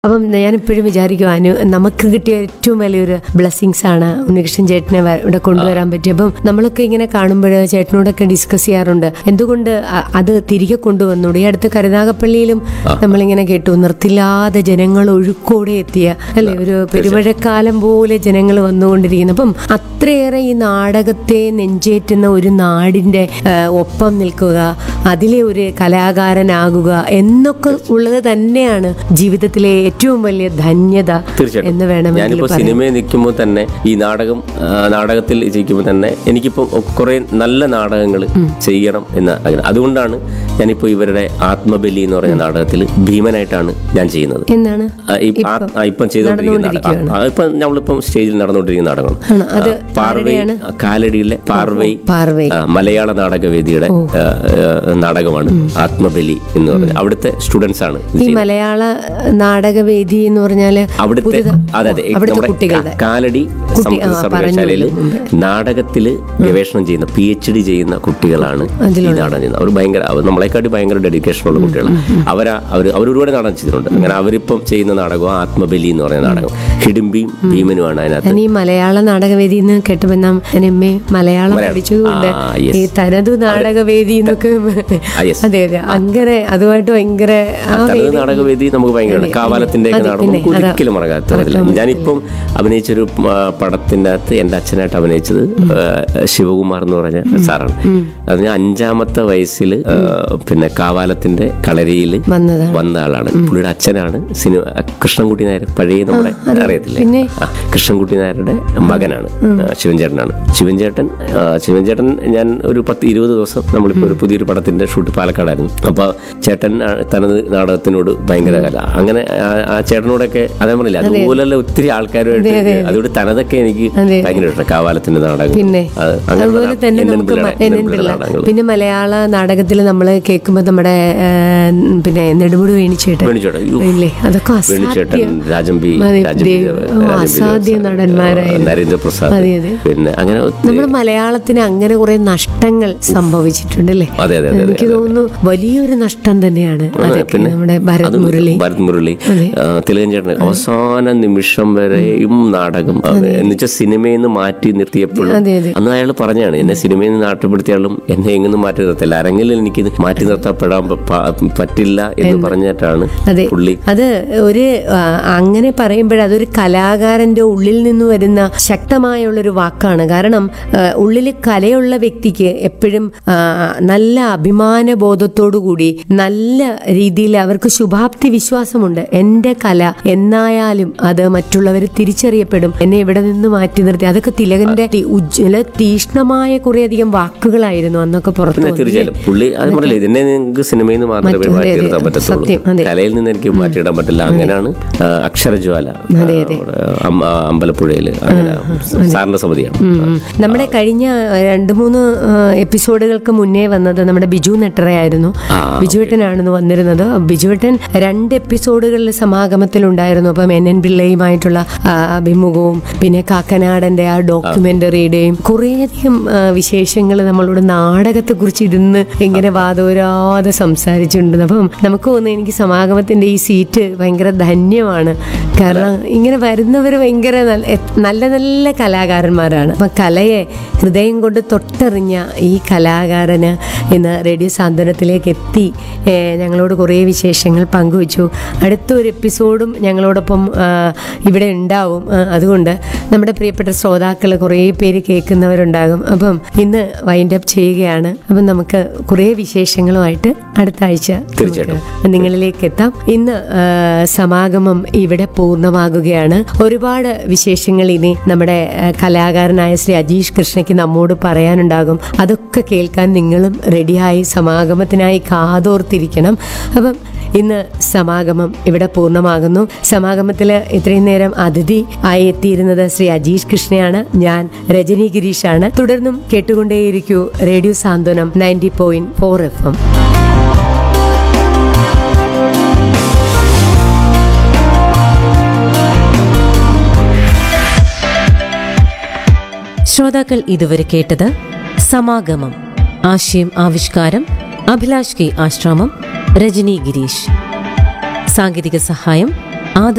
അപ്പം ഞാൻ ഇപ്പോഴും വിചാരിക്കും അനു നമുക്ക് കിട്ടിയ ഏറ്റവും വലിയൊരു ബ്ലെസ്സിങ്സ് ആണ് ഉണ്ണികൃഷ്ണൻ ചേട്ടനെ വ- ഇവിടെ കൊണ്ടുവരാൻ പറ്റി അപ്പം നമ്മളൊക്കെ ഇങ്ങനെ കാണുമ്പോൾ ചേട്ടനോടൊക്കെ ഡിസ്കസ് ചെയ്യാറുണ്ട് എന്തുകൊണ്ട് അ- അത് തിരികെ കൊണ്ടുവന്നു ഈ അടുത്ത് കരുനാഗപ്പള്ളിയിലും നമ്മളിങ്ങനെ കേട്ടു നിർത്തില്ലാതെ ജനങ്ങൾ ഒഴുക്കോടെ എത്തിയ അല്ലെ ഒരു പെരുമഴക്കാലം പോലെ ജനങ്ങൾ വന്നുകൊണ്ടിരിക്കുന്നു അപ്പം അത്രയേറെ ഈ നാടകത്തെ നെഞ്ചേറ്റുന്ന ഒരു നാടിന്റെ ആ, ഒപ്പം നിൽക്കുക അതിലെ ഒരു കലാകാരനാകുക എന്നൊക്കെ ഉള്ളത് തന്നെയാണ് ജീവിതത്തിലെ ഏറ്റവും വലിയ ധന്യത എന്ന് തീർച്ചയായിട്ടും വേണമെങ്കിൽ ഞാനിപ്പോ പറയാം സിനിമയിൽ നിൽക്കുമ്പോൾ തന്നെ ഈ നാടകം ആ, നാടകത്തിൽ ജയിക്കുമ്പോൾ തന്നെ എനിക്കിപ്പം കുറെ നല്ല നാടകങ്ങൾ ചെയ്യണം എന്ന് ആഗ്രഹം അതുകൊണ്ടാണ് ഞാനിപ്പോ ഇവരുടെ ആത്മബലി എന്ന് പറഞ്ഞ നാടകത്തിൽ ഭീമനായിട്ടാണ് ഞാൻ ചെയ്യുന്നത് എന്നാണ് ആ, ഈ ആ- ആ, ഇപ്പം ചെയ്തുകൊണ്ടിരിക്കുന്ന നാടകം ആ, ഇപ്പം നമ്മളിപ്പം സ്റ്റേജിൽ നടന്നുകൊണ്ടിരിക്കുന്ന നാടകമാണ് ആണ്. അത് ആ, പാർവൈ ആ, കാലടിയിലെ പാർവൈ പാർവൈ ആ, മലയാള നാടകവേദിയുടെ ആ, ആ, നാടകമാണ് ആത്മബലി എന്ന് പറഞ്ഞത് അവിടുത്തെ സ്റ്റുഡൻസ് ആണ് ഇത് ഈ മലയാള നാടകവേദി എന്ന് പറഞ്ഞാല് അവിടുത്തെ അതെ അതെ അവിടുത്തെ നമ്മുടെ കുട്ടികളുടെ കാ- കാലടി സംസ്കൃത ആ, സർവകലാശാലയിൽ നാടകത്തില് ഗവേഷണം ചെയ്യുന്ന പി എച്ച് ഡി ചെയ്യുന്ന കുട്ടികളാണ് ഈ നാടകം ചെയ്യുന്നത് അവർ ഭയങ്കര അവർ നമ്മളെക്കാട്ടി ഭയങ്കര ഡെഡിക്കേഷൻ ഉള്ള കുട്ടികളാണ് അവരാ അവർ അവർ ഒരുപാട് നാടകം ചെയ്തിട്ടുണ്ട് അങ്ങനെ അവരിപ്പം ചെയ്യുന്ന നാടകം ആത്മബലി എന്ന് പറയുന്ന നാടകം ഹിഡിംബിയും ഭീമനുമാണ് അതിനകത്ത് ഞാൻ ഈ മലയാള നാടകവേദി എന്ന് കേട്ടപ്പോ നാം ഞാൻ എം എ മലയാളം പഠിച്ചതുകൊണ്ട് ആ, yes. ഈ തനതു നാടകവേദി എന്നൊക്കെ ആ, yes. അതെ അതെ അങ്ങനെ അതുമായിട്ട് ഭയങ്കര ആ തനത് നാടകവേദി നമുക്ക് ഭയങ്കര കാവാലത്തിന്റെ ഒക്കെ നാടകം നമുക്ക് ഒരിക്കലും മറക്കാത്ത വരില്ല ഞാനിപ്പം അഭിനയിച്ചൊരു ആ, പടത്തിന്റെ അകത്ത് എന്റെ അച്ഛനായിട്ട് അഭിനയിച്ചത് ആ, ശിവകുമാർ എന്ന് പറഞ്ഞ സാറാണ് അത് ഞാൻ അഞ്ചാമത്തെ വയസ്സിൽ ആ, പിന്നെ കാവാലത്തിന്റെ കളരിയിൽ വന്നതാണ് വന്ന ആളാണ് പുള്ളിയുടെ അച്ഛനാണ് സിനിമ കൃഷ്ണൻകുട്ടി നായർ പഴയ നമ്മുടെ അറിയത്തില്ലേ പിന്നെ? ആ, കൃഷ്ണൻകുട്ടി നായരുടെ മകനാണ് ആ, ശിവൻചേട്ടനാണ് ശിവൻചേട്ടൻ ആ, ശിവൻചേട്ടൻ ഞാൻ ഒരു പത്ത് ഇരുപത് ദിവസം നമ്മളിപ്പോ ഒരു പുതിയൊരു പടത്തിന്റെ ഷൂട്ട് പാലക്കാടായിരുന്നു അപ്പൊ ചേട്ടൻ ആ, തനത് നാടകത്തിനോട് ഭയങ്കര കല അങ്ങനെ ആ- ആ ചേട്ടനോടൊക്കെ അതേ പറഞ്ഞില്ല അതുപോലെയുള്ള ഒത്തിരി ആൾക്കാരുമായിട്ട് അതുകൊണ്ട് തനതൊക്കെ എനിക്ക് ഭയങ്കര ഇഷ്ടം കാവാലത്തിന്റെ നാടകം പിന്നെ അത് അങ്ങനെ അതുപോലെ തന്നെ എന്നെൻ നമുക്ക് പിള്ളയുടെ- മ- എന്നെൻ എന്നെൻ പിള്ളയുടെ പിള്ള നാടകങ്ങൾ പിന്നെ മലയാള നാടകത്തിൽ നമ്മൾ കേൾക്കുമ്പോൾ നമ്മുടെ ആ, പിന്നെ നെടുമുടി വേണിച്ചേട്ടൻ വേണിച്ചേട്ടൻ അയ്യോ. ഇല്ലേ അതൊക്കെ വേണിച്ചേട്ടൻ അസാധ്യം രാജംബി അതെ, രാജംബി ദേവ്. ദേവ്, ഓ, രാജംബി അസാധ്യ ദേവ്, നടന്മാരായിരുന്നു. നരേന്ദ്രപ്രസാദ് അതെ, അതെ. പിന്നെ അങ്ങനെ ഒത്തിരി- നമ്മുടെ മലയാളത്തിന് അങ്ങനെ കുറെ നഷ്ടങ്ങൾ സംഭവിച്ചിട്ടുണ്ട് അല്ലേ അതെ അതെ അതെ എനിക്ക് തോന്നുന്നു വലിയൊരു നഷ്ടം തന്നെയാണ് അതൊക്കെ നമ്മുടെ ഭരത് അതും മുരളി ഭരത് മുരളി ആ, തിലകൻ ചേട്ടൻ അവസാന നിമിഷം വരെയും നാടകം എന്നുവെച്ചാൽ സിനിമയിൽ നിന്ന് മാറ്റി നിർത്തിയപ്പോഴും അതെ അതെ അന്ന് അയാൾ പറഞ്ഞാണ് എന്നെ സിനിമയിൽ നിന്ന് നാട്ടപ്പെടുത്തിയാലും എന്നെ എങ്ങൊന്നും മാറ്റി നിർത്തില്ല അരങ്ങിൽ എനിക്ക് ഇത് മാറ്റി നിർത്തപ്പെടാൻ പ- പ- പറ്റില്ല എന്ന് പറഞ്ഞിട്ടാണ് അതെ പുള്ളി അത് ഒരു ആ, അങ്ങനെ പറയുമ്പോൾ അതൊരു കലാകാരന്റെ ഉള്ളിൽ നിന്ന് വരുന്ന ശക്തമായുള്ളൊരു വാക്കാണ് കാരണം ഉള്ളിൽ കലയുള്ള വ്യക്തിക്ക് എപ്പോഴും ആ, നല്ല അഭിമാന ബോധത്തോടു കൂടി നല്ല രീതിയിൽ അവർക്ക് ശുഭാപ്തി വിശ്വാസമുണ്ട് എന്റെ കല എന്നായാലും അത് മറ്റുള്ളവർ തിരിച്ചറിയപ്പെടും എന്നെ ഇവിടെ നിന്ന് മാറ്റി നിർത്തി അതൊക്കെ തിലകന്റെ തി- ഉജ്ജ്വല തീഷ്ണമായ കുറേയധികം വാക്കുകളായിരുന്നു അന്നൊക്കെ പുറത്തു പിന്നെ വന്നത്. തീർച്ചയായും പുള്ളി അത് പറഞ്ഞില്ലേ ഇതിനെ നിങ്ങൾക്ക് സിനിമയിൽ നിന്ന് മാത്രമേ മറ്റു- അതെ, മാറ്റി അതെ. നിർത്താൻ പറ്റത്തുള്ളൂ സത്യം, അതെ. കലയിൽ നിന്ന് എനിക്ക് മാറ്റിയിടാൻ പറ്റില്ല അങ്ങനെയാണ് ആ, അക്ഷരജ്വാല ആ, അവിടെ അമ്പ- ആ, അമ്പലപ്പുഴയില് അങ്ങനെ സാറിന്റെ സമിതിയാണ് ഉം. നമ്മുടെ കഴിഞ്ഞ രണ്ട് മൂന്ന് ആ, എപ്പിസോഡുകൾക്ക് മുന്നേ വന്നത് നമ്മുടെ ബിജു നെട്ടറയായിരുന്നു ബിജുവേട്ടനാണെന്ന് വന്നിരുന്നത് ബിജുവേട്ടൻ രണ്ട് എപ്പിസോഡുകളിൽ സമാഗമത്തിലുണ്ടായിരുന്നു അപ്പം എൻ എൻ പിള്ളയുമായിട്ടുള്ള ആ, അഭിമുഖവും പിന്നെ കാക്കനാടന്റെ ആ ഡോക്യുമെന്ററിയുടെയും കുറേയധികം വിശേഷങ്ങൾ നമ്മളോട് നാടകത്തെ കുറിച്ച് ഇരുന്ന് ഇങ്ങനെ വാദോരാതെ സംസാരിച്ചിട്ടുണ്ട് അപ്പം നമുക്ക് തോന്നുന്നു എനിക്ക് സമാഗമത്തിന്റെ ഈ സീറ്റ് ഭയങ്കര ധന്യമാണ് കാരണം ഇങ്ങനെ വരുന്നവർ ഭയങ്കര നല്ല എ- നല്ല നല്ല കലാകാരന്മാരാണ് അപ്പം കലയെ ഹൃദയം കൊണ്ട് തൊട്ടറിഞ്ഞ ഈ കലാകാരന് ഇന്ന് റേഡിയോ സാന്ത്വനത്തിലേക്ക് എത്തി ഏ, ഞങ്ങളോട് കുറേ വിശേഷങ്ങൾ പങ്കുവച്ചു അടുത്തൊരു എപ്പിസോഡും ഞങ്ങളോടൊപ്പം ആ, ഇവിടെ ഉണ്ടാവും ആ, അതുകൊണ്ട് നമ്മുടെ പ്രിയപ്പെട്ട ശ്രോതാക്കൾ കുറേ പേര് കേൾക്കുന്നവരുണ്ടാകും അപ്പം ഇന്ന് വൈൻഡ് അപ്പ് ചെയ്യുകയാണ് അപ്പം നമുക്ക് കുറേ വിശേഷങ്ങളുമായിട്ട് അടുത്ത ആഴ്ച തീർച്ചയായിട്ടും. നമുക്ക് നിങ്ങളിലേക്ക് എത്താം ഇന്ന് ആ, സമാഗമം ഇവിടെ പൂർണ്ണമാകുകയാണ് ഒരുപാട് വിശേഷങ്ങൾ ഇനി നമ്മുടെ ആ, കലാകാരനായ ശ്രീ അജീഷ് കൃഷ്ണയ്ക്ക് നമ്മോട് പറയാനുണ്ടാകും അതൊക്കെ കേൾക്കാൻ നിങ്ങളും റെഡിയായി സമാഗമത്തിനായി കാതോർത്തിരിക്കണം അപ്പം ഇന്ന് സമാഗമം ഇവിടെ പൂർണ്ണമാകുന്നു സമാഗമത്തിൽ ഇത്രയും നേരം അതിഥി ആയി എത്തിയിരുന്നത് ശ്രീ അജീഷ് കൃഷ്ണയാണ് ഞാൻ രജനി ഗിരീഷാണ് തുടർന്നും കേട്ടുകൊണ്ടേയിരിക്കൂ radio Santhwanam ninety point four F M ശ്രോതാക്കൾ ഇതുവരെ കേട്ടത് സമാഗമം ആശയം ആവിഷ്കാരം അഭിലാഷ് കെ ആശ്രാമം രജനി ഗിരീഷ് സാങ്കേതിക സഹായം